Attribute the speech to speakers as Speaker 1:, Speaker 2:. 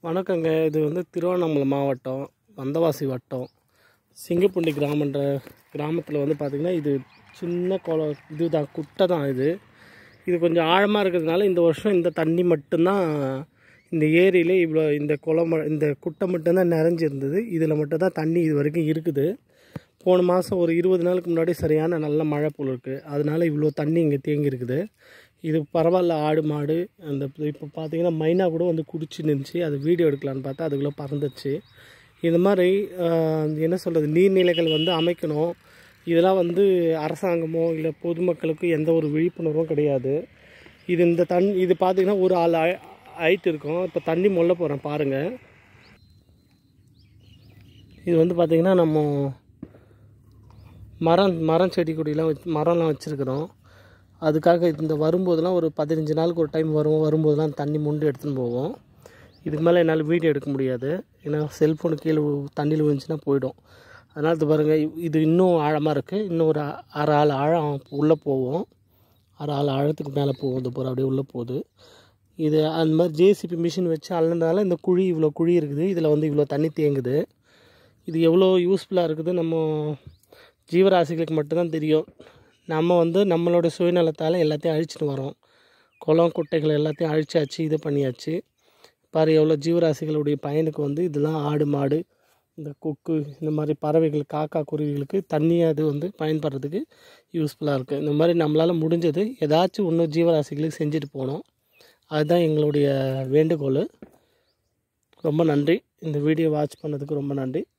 Speaker 1: வணக்கங்க இது வந்து திருவண்ணாமலை மாவட்டம் வந்தவாசி வட்டம் சிங்கப்பூண்டி கிராமன்ற கிராமத்தில் வந்து பார்த்திங்கன்னா இது சின்ன குளம் இதுதான் குட்டை தான் இது இது கொஞ்சம் ஆழமாக இருக்கிறதுனால இந்த வருஷம் இந்த தண்ணி மட்டும்தான் இந்த ஏரியிலே இவ்வளோ இந்த குளம் ம- இந்த குட்டை மட்டும்தான் நிறைஞ்சிருந்தது இதில் மட்டும்தான் தண்ணி இது வரைக்கும் இருக்குது போன மாதம் ஒரு இருபது நாளுக்கு முன்னாடி சரியான நல்ல மழை போல் இருக்குது அதனால இவ்வளோ தண்ணி இங்கே தேங்கி இருக்குது இது பரவாயில்ல ஆடு மாடு அந்த இப்போ பார்த்தீங்கன்னா மைனா கூட வந்து குடிச்சு நின்றுச்சு அது வீடியோ எடுக்கலான்னு பார்த்தா அதுக்குள்ளே பறந்துச்சு இந்த மாதிரி ஆஹ், என்ன சொல்கிறது நீர்நிலைகள் வந்து அமைக்கணும் இதெல்லாம் வந்து அரசாங்கமோ இல்லை பொதுமக்களுக்கு எந்த ஒரு விழிப்புணர்வும் கிடையாது இது இந்த தண் இது பார்த்தீங்கன்னா ஒரு ஆள் ஹைட் இருக்கும் இப்போ தண்ணி மொல்ல போகிறேன் பாருங்கள் இது வந்து பார்த்திங்கன்னா நம்ம மரம் மரம் செடி கொடியெலாம் வச்சு மரம்லாம் வச்சுருக்குறோம் அதுக்காக இந்த வரும்போதெல்லாம் ஒரு பதினஞ்சு நாளுக்கு ஒரு டைம் வரும் வரும்போதெல்லாம் தண்ணி முண்டு எடுத்துன்னு போவோம் இதுக்கு மேலே என்னால் வீடியோ எடுக்க முடியாது ஏன்னா செல்ஃபோனு கீழே வி- தண்ணியில் விழுந்துச்சுன்னா போயிடும் அதனால் இது பாருங்கள் இது இன்னும் ஆழமாக இருக்குது இன்னும் ஒரு அ- அரை ஆள் ஆழம் உள்ளே போவோம் அரை ஆள் ஆழத்துக்கு மேலே போகும் இது போகிற அப்படியே உள்ளே போகுது இது அந்த மாதிரி ஜேசிபி மிஷின் வச்சு அள்ளனால இந்த குழி இவ்வளோ குழி இருக்குது இதில் வந்து இவ்வளோ தண்ணி தேங்குது இது எவ்வளோ யூஸ்ஃபுல்லாக இருக்குது நம்ம ஜீவராசிகளுக்கு மட்டும்தான் தெரியும் நம்ம வந்து நம்மளோட சுயநலத்தால் எல்லாத்தையும் அழிச்சிட்டு வரோம் குளம் குட்டைகள் எல்லாத்தையும் அழிச்சாச்சு இது பண்ணியாச்சு பாரு எவ்வளோ ஜீவராசிகளுடைய பயனுக்கு வந்து இதெல்லாம் ஆடு மாடு இந்த கொக்கு இந்த மாதிரி பறவைகள் காக்கா குருவிகளுக்கு தண்ணி அது வந்து பயன்படுறதுக்கு யூஸ்ஃபுல்லாக இருக்குது இந்த மாதிரி நம்மளால் முடிஞ்சது ஏதாச்சும் இன்னும் ஜீவராசிகளுக்கு செஞ்சுட்டு போகணும் அதுதான் எங்களுடைய வேண்டுகோள் ரொம்ப நன்றி இந்த வீடியோ வாட்ச் பண்ணதுக்கு ரொம்ப நன்றி